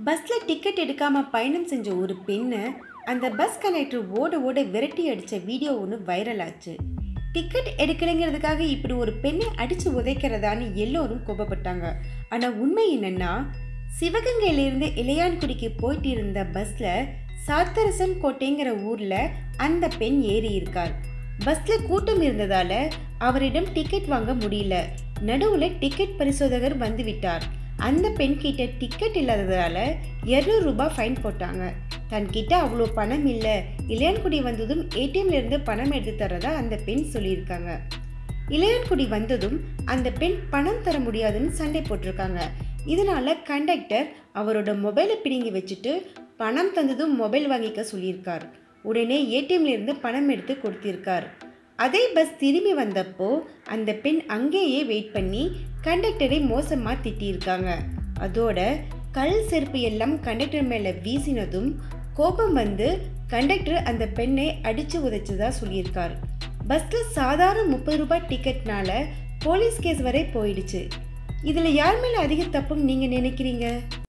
பஸ்ஸில் டிக்கெட் எடுக்காமல் பயணம் செஞ்ச ஒரு பெண்ணை அந்த பஸ் கண்டக்டர் ஓட ஓட விரட்டி அடித்த வீடியோ ஒன்று வைரல் ஆச்சு டிக்கெட் எடுக்கலைங்கிறதுக்காக இப்படி ஒரு பெண்ணை அடித்து உதைக்கிறதான்னு எல்லோரும் கோபப்பட்டாங்க ஆனால் உண்மை என்னன்னா சிவகங்கையிலிருந்து இளையான்குடிக்கு போயிட்டு இருந்த பஸ்ஸில் சாத்தரசன் கோட்டைங்கிற ஊரில் அந்த பெண் ஏறி இருக்கார் பஸ்ஸில் கூட்டம் இருந்ததால் அவரிடம் டிக்கெட் வாங்க முடியல நடுவில் டிக்கெட் பரிசோதகர் வந்து விட்டார் அந்த பெண் கிட்ட டிக்கெட் இல்லாததால இரநூறு ரூபாய் ஃபைன் போட்டாங்க தன்கிட்ட அவ்வளோ பணம் இல்லை இளையான்குடி வந்ததும் ஏடிஎம்ல இருந்து பணம் எடுத்து தரதா அந்த பெண் சொல்லியிருக்காங்க இளையான்குடி வந்ததும் அந்த பெண் பணம் தர முடியாதுன்னு சண்டை போட்டிருக்காங்க இதனால கண்டக்டர் அவரோட மொபைலை பிடுங்கி வச்சுட்டு பணம் தந்ததும் மொபைல் வாங்கிக்க சொல்லியிருக்கார் உடனே ஏடிஎம்ல இருந்து பணம் எடுத்து கொடுத்திருக்கார் அதே பஸ் திரும்பி வந்தப்போ அந்த பெண் அங்கேயே வெயிட் பண்ணி கண்டக்டரை மோசமாக திட்டியிருக்காங்க அதோட கல் செருப்பு எல்லாம் கண்டக்டர் மேலே வீசினதும் கோபம் வந்து கண்டக்டர் அந்த பெண்ணை அடித்து உதைச்சதா சொல்லியிருக்கார் பஸ்ஸில் சாதாரண முப்பது ரூபாய் டிக்கெட்னால போலீஸ் கேஸ் வரை போயிடுச்சு இதில் யார் மேலே அதிக தப்புன்னு நீங்கள் நினைக்கிறீங்க